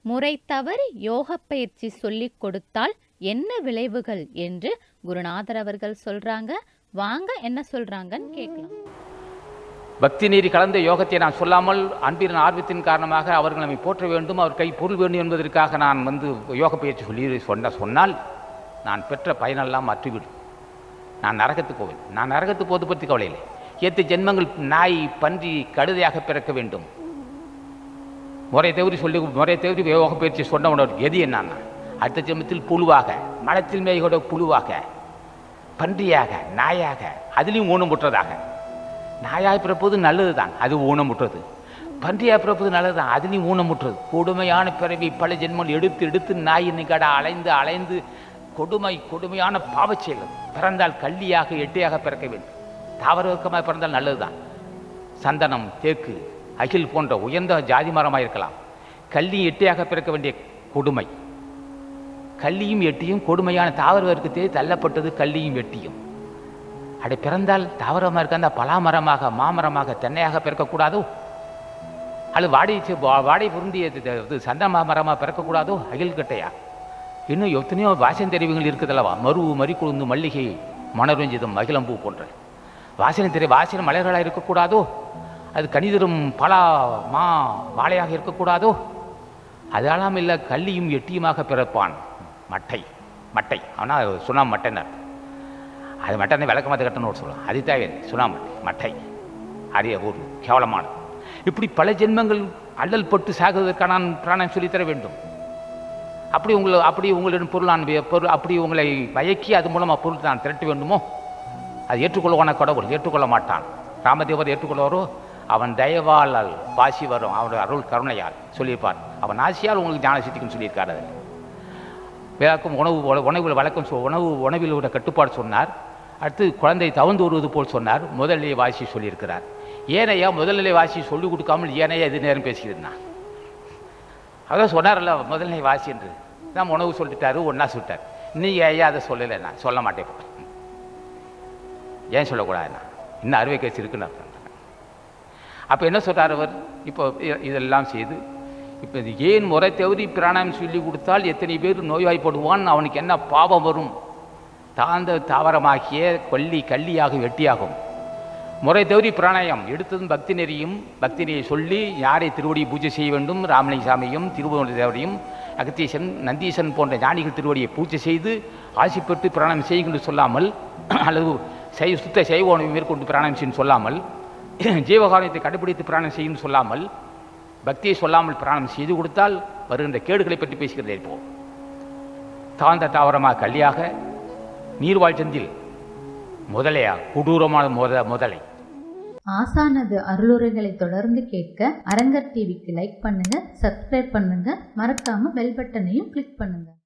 முறை தவறி யோக பயிற்சி சொல்லிக் கொடுத்தால் என்ன விளைவுகள் என்று குருநாதர் அவர்கள் சொல்றாங்க வாங்க என்ன சொல்றாங்கன்னு கேட்கலாம் பக்தி நீதி கலந்த யோகத்தை நான் சொல்லாமல் அன்பின் ஆர்வத்தின் காரணமாக அவர்கள் நம்மை போற்ற வேண்டும் அவர் கை பொருள் வேண்டும் என்பதற்காக நான் வந்து யோக பயிற்சி சொல்லி சொன்ன சொன்னால் நான் பெற்ற பயனெல்லாம் அற்றுவிடும் நான் நரகத்துக்கு போவேன் நான் நரகத்துக்கு போது பற்றி கவலை இல்லை எட்டு ஜென்மங்கள் நாய் பன்றி கழுதையாக பிறக்க வேண்டும் முறை தவறி சொல்லி முறை தவறி யோக பயிற்சி சொன்னவனோட எது என்னன்னா அடுத்த ஜென்மத்தில் புழுவாக மலத்தில் மேய்கோட புழுவாக பன்றியாக நாயாக அதிலையும் ஊனமுற்றதாக நாயாய் பிறப்பது நல்லது தான் அது ஊனமுற்றது பன்றியாய் பிறப்பது நல்லது தான் அதுலேயும் ஊனமுற்றது கொடுமையான பிறவி பல ஜென்மங்கள் எடுத்து எடுத்து நாய் நிகட அலைந்து அலைந்து கொடுமை கொடுமையான பாவச் செயல் பிறந்தால் கள்ளியாக எட்டையாக பிறக்க வேண்டும் தாவர வர்க்கமாக பிறந்தால் நல்லது தான் சந்தனம் தேக்கு அகில் போன்ற உயர்ந்த ஜாதி மரமாக இருக்கலாம் கள்ளி எட்டையாக பிறக்க வேண்டிய கொடுமை கள்ளியும் எட்டியும் கொடுமையான தாவர வர்க்கத்தை தள்ளப்பட்டது கள்ளியும் எட்டியும் அப்படி பிறந்தால் தாவரமாக இருக்க அந்த பலாமரமாக மாமரமாக தென்னையாக பிறக்கக்கூடாதோ அல்லது வாடை செ- வா- வாடை பொருந்திய இது- இது- இது சந்தன மரமாக பிறக்கக்கூடாதோ அகில் கட்டையா இன்னும் எத்தனையோ வாசனை தெரிவுகள் இருக்குதல்லவா மரு மறிக்குழுந்து மல்லிகை மணரஞ்சிதம் மகிழம்பூ போன்ற வாசனை தெரி வாசனை மலர்களாக இருக்கக்கூடாதோ அது கனிதரும் பலா மா வாழையாக இருக்கக்கூடாதோ அதெல்லாம் இல்லை கள்ளியும் எட்டியுமாக பிறப்பான் மட்டை மட்டை ஆனால் சுண்ணாம்பு மட்டைன்னு அர்த்தம் அது மட்டனை விளக்கமாக கட்டணும் சொல்லுவோம் அது தேவை சுண்ணாம்பு மட்டை அது ஒரு கேவலமானது இப்படி பல ஜென்மங்கள் அல்லல் பட்டு சாகுவதற்கான நான் பிராணம் சொல்லித்தர வேண்டும் அப்படி உங்களை அப்படி உங்களிடம் பொருள் நான் வே- பொருள் அப்படி உங்களை மயக்கி அது மூலமாக பொருள் நான் திரட்ட வேண்டுமோ அது ஏற்றுக்கொள்வான கடவுள் ஏற்றுக்கொள்ள மாட்டான் ராமதேவர் ஏற்றுக்கொள்வாரோ அவன் தயவால் அல் பாசி வரும் அவனுடைய அருள் கருணையால் சொல்லியிருப்பார் அவன் ஆசியால் உங்களுக்கு ஞான சித்திக்குன்னு சொல்லியிருக்காரு அதில் விளக்கம் உணவு உண- உணவில் வழக்கம் சொ- உணவு உணவில் உள்ள கட்டுப்பாடு சொன்னார் அடுத்து குழந்தை தவந்து வருவது போல் சொன்னார் முதல்நிலை வாசி சொல்லியிருக்கிறார் ஏனையா முதல்நிலை வாசி சொல்லிக் கொடுக்காமல் ஏனையா இது நேரம் பேசிக்கிறேன் அதான் சொன்னார்ல முதல்நிலை வாசி என்று தான் உணவு சொல்லிட்டாரு ஒன்றா சொல்லிட்டார் நீ ஏன் அதை சொல்லலை நான் சொல்ல மாட்டேன் இப்ப. ஏன் சொல்லக்கூடாதுண்ணா இன்னும் அறுவை கேஸ் இருக்குன்னு அர்த்தம் அப்போ என்ன சொல்றார் அவர் இப்போ இ- இதெல்லாம் செய்து இப்போ இது ஏன் முறை தவறி பிராணாயம் சொல்லி கொடுத்தால் எத்தனை பேர் நோய்வாய்ப்படுவான் அவனுக்கு என்ன பாவம் வரும் தாழ்ந்த தாவரமாகிய கொல்லி கள்ளியாக வெட்டியாகும் முறை தவறி பிராணாயம் எடுத்ததும் பக்தி நெறியும் பக்தி நெறியை சொல்லி யாரை திருவடி பூஜை செய்ய வேண்டும் ராமலிங்க சாமியும் திருவண்ண தேவரையும் அகத்தீசன் நந்தீசன் போன்ற ஞானிகள் திருவடியை பூஜை செய்து ஆசி பெற்று பிராணாயம் செய்யுங்கள் சொல்லாமல் அல்லது செய் சுத்த சைவ உணவை மேற்கொண்டு பிராணாயம் செய்யும் சொல்லாமல் ஜீவகாரணத்தை கடைபிடித்து பிராணம் செய்யும் சொல்லாமல் பக்தியை சொல்லாமல் பிராணம் செய்து கொடுத்தால் வருகின்ற கேடுகளை பற்றி பேசுகிறதே இப்போ தாழ்ந்த தாவரமாக கல்லியாக நீர்வாழ்ச்சந்தில் முதலையா கொடூரமான முத முதலை ஆசானது அருளுரைகளை தொடர்ந்து கேட்க அரங்கர் டிவிக்கு லைக் பண்ணுங்க சப்ஸ்கிரைப் பண்ணுங்க மறக்காம பெல் பட்டனையும் கிளிக் பண்ணுங்க